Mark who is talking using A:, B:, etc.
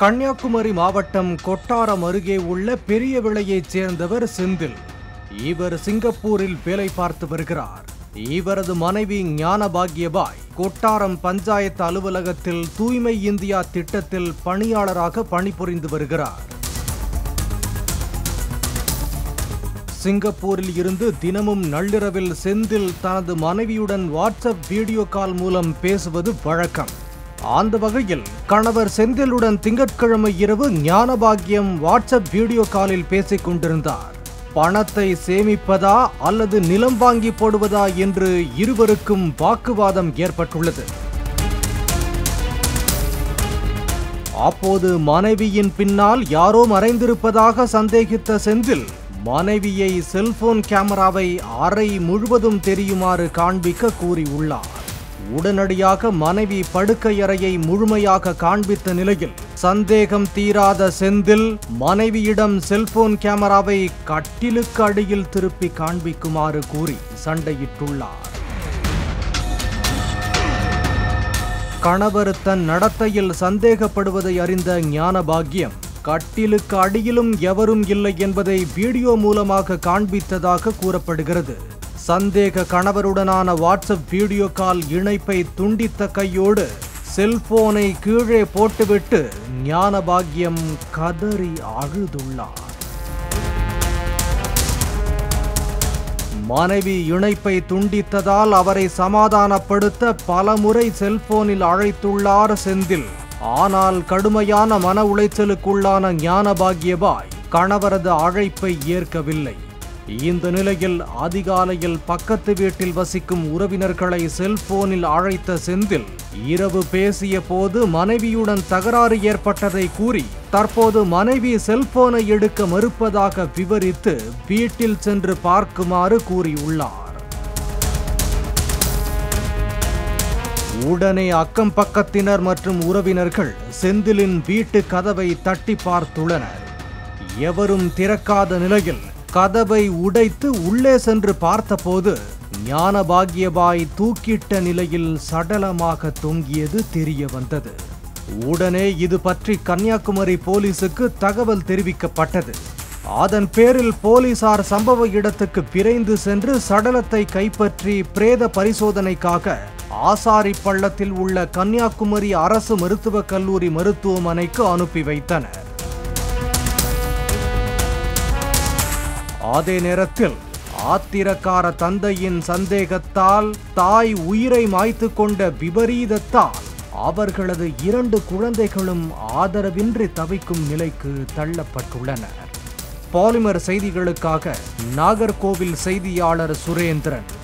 A: கன்னியாகுமரி மாவட்டம் கொட்டாரம் அருகே உள்ள பெரிய விளையைச் சேர்ந்தவர் செந்தில் இவர் சிங்கப்பூரில் வேலை பார்த்து வருகிறார் இவரது மனைவி ஞான பாக்யபாய் கொட்டாரம் பஞ்சாயத்து அலுவலகத்தில் தூய்மை இந்தியா திட்டத்தில் பணியாளராக பணிபுரிந்து வருகிறார் சிங்கப்பூரில் இருந்து தினமும் நள்ளிரவில் செந்தில் தனது மனைவியுடன் வாட்ஸ்அப் வீடியோ கால் மூலம் பேசுவது வழக்கம் அந்த வகையில் கணவர் செந்திலுடன் திங்கட்கிழமை இரவு ஞானபாக்கியம் வாட்ஸ்அப் வீடியோ காலில் பேசிக் கொண்டிருந்தார் பணத்தை சேமிப்பதா அல்லது நிலம் வாங்கி போடுவதா என்று இருவருக்கும் வாக்குவாதம் ஏற்பட்டுள்ளது அப்போது மனைவியின் பின்னால் யாரோ மறைந்திருப்பதாக சந்தேகித்த செந்தில் மனைவியை செல்போன் கேமராவை அறை முழுவதும் தெரியுமாறு காண்பிக்க கூறியுள்ளார் உடனடியாக மனைவி படுக்கை அறையை முழுமையாக காண்பித்த நிலையில் சந்தேகம் தீராத செந்தில் மனைவியிடம் செல்போன் கேமராவை கட்டிலுக்கு அடியில் திருப்பி காண்பிக்குமாறு கூறி சண்டையிட்டுள்ளார் கணவர் தன் நடத்தையில் சந்தேகப்படுவதை அறிந்த ஞானபாக்கியம் கட்டிலுக்கு அடியிலும் எவரும் இல்லை என்பதை வீடியோ மூலமாக காண்பித்ததாக கூறப்படுகிறது சந்தேக கணவருடனான வாட்ஸ்அப் வீடியோ கால் இணைப்பை துண்டித்த கையோடு செல்போனை கீழே போட்டுவிட்டு ஞானபாக்கியம் கதறி அழுதுள்ளார் மனைவி இணைப்பை துண்டித்ததால் அவரை சமாதானப்படுத்த பலமுறை செல்போனில் அழைத்துள்ளார் செந்தில் ஆனால் கடுமையான மன உளைச்சலுக்குள்ளான ஞானபாகியபாய் கணவரது அழைப்பை ஏற்கவில்லை இந்த நிலையில் அதிகாலையில் பக்கத்து வீட்டில் வசிக்கும் உறவினர்களை செல்போனில் அழைத்த செந்தில் இரவு பேசிய போது மனைவியுடன் தகராறு ஏற்பட்டதை கூறி தற்போது மனைவி செல்போனை எடுக்க மறுப்பதாக விவரித்து வீட்டில் சென்று பார்க்குமாறு கூறியுள்ளார் உடனே அக்கம் பக்கத்தினர் மற்றும் உறவினர்கள் செந்திலின் வீட்டு கதவை தட்டி பார்த்துள்ளனர் எவரும் திறக்காத நிலையில் கதவை உடைத்து உள்ளே சென்று பார்த்தபோது ஞானபாகியபாய் தூக்கிட்ட நிலையில் சடலமாக தொங்கியது தெரிய வந்தது உடனே இது பற்றி கன்னியாகுமரி போலீசுக்கு தகவல் தெரிவிக்கப்பட்டது அதன் பேரில் போலீசார் சம்பவ இடத்துக்கு விரைந்து சென்று சடலத்தை கைப்பற்றி பிரேத பரிசோதனைக்காக ஆசாரி பள்ளத்தில் உள்ள கன்னியாகுமரி அரசு மருத்துவக் கல்லூரி மருத்துவமனைக்கு அனுப்பி வைத்தனர் அதே நேரத்தில் ஆத்திரக்கார தந்தையின் சந்தேகத்தால் தாய் உயிரை மாய்த்து கொண்ட விபரீதத்தால் அவர்களது இரண்டு குழந்தைகளும் ஆதரவின்றி தவிக்கும் நிலைக்கு தள்ளப்பட்டுள்ளனர் பாலிமர் செய்திகளுக்காக நாகர்கோவில் செய்தியாளர் சுரேந்திரன்